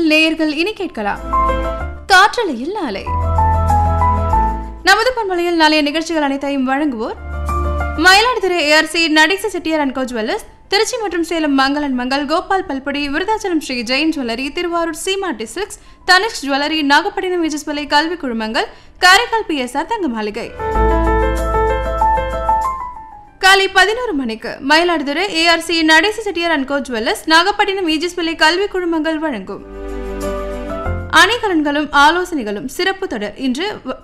நேயர்கள் இனி கேட்கலாம் காற்றலையில் நாளை நமது பண்பலையில் நாளைய நிகழ்ச்சிகள் அனைத்தையும் வழங்குவோர் Mayiladuthurai ARC Natesa Chettiar and co jewellers Trichy மற்றும் சேலம் மங்களன் மங்கள் கோபால் பல்படி விருதாச்சலம் ஸ்ரீ ஜெயின் ஜுவல்லரி திருவாரூர் சீமா டிஸ்ட்ரிக்ஸ் தனிஷ் ஜுவல்லரி நாகப்பட்டினம் விஜயஸ்வலை கல்வி குழுமங்கள் காரைக்கால் பிஎஸ்ஆர் தங்க மாளிகை காலை பதினோரு மணிக்கு Mayiladuthurai ARC Natesa Chettiar and co jewellers Nagapattinam ஈஜிஸ்வலை கல்வி குழுமங்கள் வழங்கும் அணிகலன்களும் ஆலோசனைகளும் சிறப்பு தொடர் இன்று வ-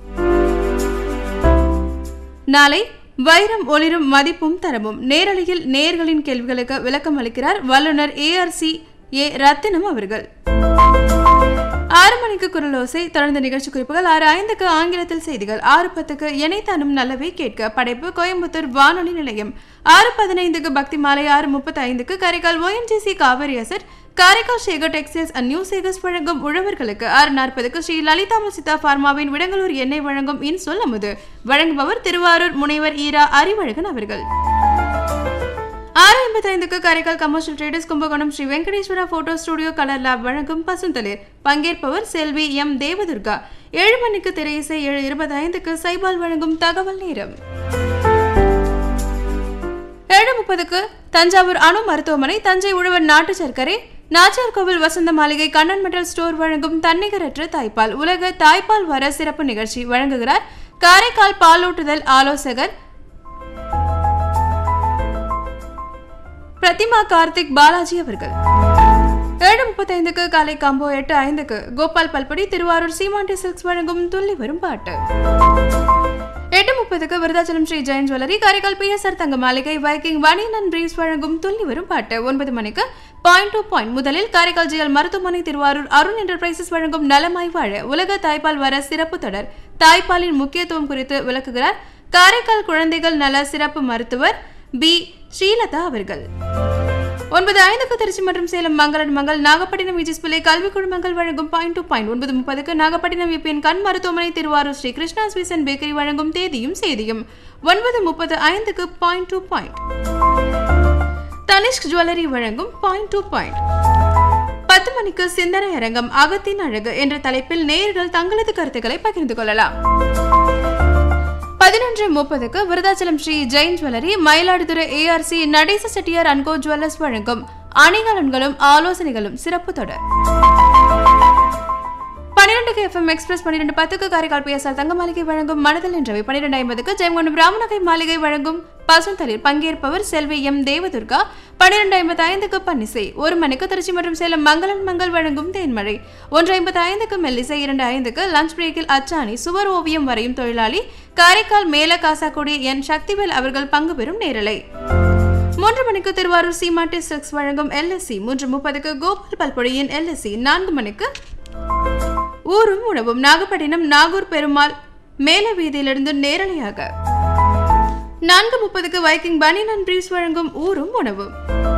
நாளை வைரம் ஒளிரும் மதிப்பும் தரமும் நேரலையில் நேயர்களின் கேள்விகளுக்கு விளக்கம் அளிக்கிறார் வல்லுநர் ஏஆர்சி ஏ ரத்தினம் அவர்கள் ஆறு மணிக்கு குரலோசை தொடர்ந்த நிகழ்ச்சி குறிப்புகள் ஆறு ஐந்துக்கு ஆங்கிலத்தில் செய்திகள் ஆறு பத்துக்கு இணைத்தானும் நல்லவே கேட்க படைப்பு கோயம்புத்தூர் வானொலி நிலையம் ஆறு பதினைந்துக்கு பக்தி மாலை ஆறு முப்பத்தி ஐந்துக்கு Karaikal ONGC Cauvery asset Karaikal Sekar textiles and new Sekars வழங்கும் உழவர்களுக்கு ஆறு நாற்பதுக்கு ஸ்ரீ லலிதா மசிதா பார்மாவின் விடங்களூர் எண்ணெய் வழங்கும் இன் சொல்லமுது வழங்குபவர் திருவாரூர் முனைவர் ஈரா அறிவழகன் அவர்கள் ஆறு ஐம்பத்தைந்துக்கு Karaikal commercial traders Kumbakonam Shri Venkateswara photo studio colour lab வழங்கும் பசுந்தளிர் பங்கேற்பவர் செல்வி எம் தேவதுர்கா ஏழு மணிக்கு திரையிசை ஏழு இருபத்தைந்துக்கு சைபால் வழங்கும் தகவல் நேரம் ஏழு முப்பதுக்கு தஞ்சாவூர் அணு மருத்துவமனை தஞ்சை உழவர் நாட்டு சர்க்கரை நாச்சியார் கோவில் வசந்த மாளிகை கண்ணன் மெட்டல் ஸ்டோர் வழங்கும் தன்னிகரற்ற தாய்ப்பால் உலக தாய்ப்பால் வர சிறப்பு நிகழ்ச்சி வழங்குகிறார் காரைக்கால் பாலூட்டுதல் ஆலோசகர் பிரதிமா கார்த்திக் பாலாஜி அவர்கள் ஏழு முப்பத்தைந்துக்கு காலை காம்போ எட்டு ஐந்துக்கு கோபால் பல்படி திருவாரூர் சீமாண்டி சில்க்ஸ் வழங்கும் துள்ளி வரும் பாட்டு எட்டு முப்பதுக்கு விருதாச்சலம் ஸ்ரீ ஜெயின் ஜுவல்லரி காரைக்கால் பிஎஸ்ஆர் தங்க மாளிகை வைக்கிங் வணிகன் அண்ட் பிரீவ்ஸ் வழங்கும் துள்ளி வரும் பாட்டு ஒன்பது மணிக்கு பாயிண்ட் டு பாயிண்ட் முதலில் காரைக்கால் ஜிஎல் மருத்துவமனை திருவாரூர் அருண் என்டர்பிரைசஸ் வழங்கும் நலமாய் வாழ உலக தாய்ப்பால் வர சிறப்பு தொடர் தாய்ப்பாலின் முக்கியத்துவம் குறித்து விளக்குகிறார் காரைக்கால் குழந்தைகள் நல சிறப்பு மருத்துவர் பி ஸ்ரீலதா அவர்கள் ஒன்பது ஐந்துக்கு திருச்சி மற்றும் சேலம் மங்களன் மங்கள் நாகப்பட்டினம் விஜிஸ் பிள்ளை கல்வி குழுமங்கள் வழங்கும் பாயிண்ட் டு பாயிண்ட் ஒன்பது முப்பதுக்கு நாகப்பட்டினம் விபிஎன் கண் மருத்துவமனை திருவாரூர் ஸ்ரீ கிருஷ்ணா ஸ்வீஸ் அண்ட் பேக்கரி வழங்கும் தேதியும் செய்தியும் ஒன்பது முப்பது ஐந்துக்கு point to point Tanishq jewellery வழங்கும் பாயிண்ட் டு பாயிண்ட் பத்து மணிக்கு சிந்தனை அரங்கம் அகத்தின் அழகு என்ற தலைப்பில் நேயர்கள் தங்களது கருத்துக்களை பகிர்ந்து கொள்ளலாம் பதினொன்று முப்பதுக்கு Virudhachalam Shri Jain jewellery Mayiladuthurai ARC Natesa Chettiar and Co jewellers வழங்கும் அணிகலன்களும் ஆலோசனைகளும் சிறப்பு தொடர் பன்னிரெண்டுக்கு எஃப்எம் எக்ஸ்பிரஸ் பன்னிரெண்டு பத்துக்கு காரைக்கால் பிஎஸ்ஆர் தங்க மாளிகை வழங்கும் மனதில் என்றவை பன்னிரெண்டு ஐம்பதுக்கு ஜெயங்கொண்டம் ராமநகை மாளிகை வழங்கும் பசுந்தளிர் பங்கேற்பவர் செல்வி எம் தேவதுர்கா பன்னிரெண்டு ஐம்பத்தி ஐந்துக்கு பன்னிசை ஒரு மணிக்கு திருச்சி மற்றும் சேலம் மங்களன் மங்கள் வழங்கும் தேன்மழை ஒன்று ஐம்பத்தி ஐந்துக்கு மெல்லிசை இரண்டு ஐந்துக்கு லஞ்ச் பிரேக்கில் அச்சாணி சுவர் ஓவியம் வரையும் தொழிலாளி காரைக்கால் மேல காசாக்குடி என் சக்திவேல் அவர்கள் பங்கு பெறும் நேரலை மூன்று மணிக்கு திருவாரூர் சீமாட்டி சில்க்ஸ் வழங்கும் எல்எஸ்சி மூன்று முப்பதுக்கு கோபால் பல்பொடியின் எல்எஸ்சி நான்கு மணிக்கு ஊரும் உணவும் நாகப்பட்டினம் நாகூர் பெருமாள் மேல வீதியிலிருந்து நேரலையாக நான்கு முப்பதுக்கு வைக்கிங் பனியன் அண்ட் பிரீஸ் வழங்கும் ஊரும் உணவும்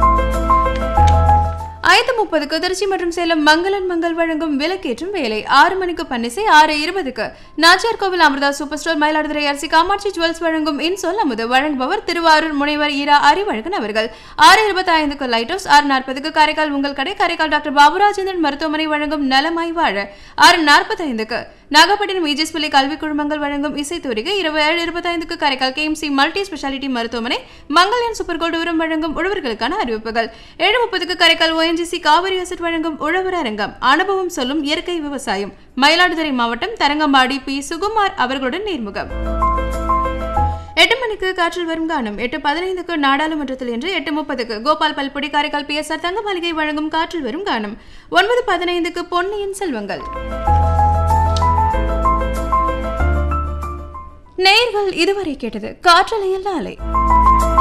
ஐந்து முப்பதுக்கு திருச்சி மற்றும் சேலம் மங்களன் மங்கள் வழங்கும் விலக்கேற்றும் வேலை ஆறு மணிக்கு பன்னிசை ஆறு இருபதுக்கு Nachiyar Kovil Amirtha super store Mayiladuthurai Arasi Kamatchi jewels வழங்கும் இன்சொல் அமுது வழங்குபவர் திருவாரூர் முனைவர் ஈரா அறிவழகன் அவர்கள் ஆறு இருபத்தி ஐந்துக்கு லைட் ஹவுஸ் ஆறு நாற்பதுக்கு காரைக்கால் உங்கள் கடை காரைக்கால் டாக்டர் பாபுராஜேந்திரன் மருத்துவமனை வழங்கும் நலமாய் வாழ ஆறு நாற்பத்தி ஐந்துக்கு நாகப்பட்டினம் ஈஜிஸ் பிள்ளை கல்வி குழுமங்கள் வழங்கும் இசைத்தூரிகை இரவு ஏழு இருபத்தைந்துக்கு காரைக்கால் கேஎம்சி மல்டி ஸ்பெஷாலிட்டி மருத்துவமனை மங்கல்யான் சூப்பர் கோல்டு உரம் வழங்கும் உழவர்களுக்கான அறிவிப்புகள் ஏழு முப்பதுக்கு காரைக்கால் ஓஎன்ஜிசி காவிரி அசட் வழங்கும் உழவர் அரங்கம் அனுபவம் சொல்லும் இயற்கை விவசாயம் மயிலாடுதுறை மாவட்டம் தரங்கம்பாடி பி சுகுமார் அவர்களுடன் நேர்முகம் எட்டு மணிக்கு காற்றில் வரும் கானம் எட்டு பதினைந்துக்கு நாடாளுமன்றத்தில் என்று எட்டு முப்பதுக்கு கோபால் பல்பொடி காரைக்கால் பிஎஸ்ஆர் தங்க மாளிகை வழங்கும் காற்றில் வரும் கானம் ஒன்பது பதினைந்துக்கு பொன்னியின் செல்வங்கள் நேயர்கள் இதுவரை கேட்டது காற்றலையில் நாளை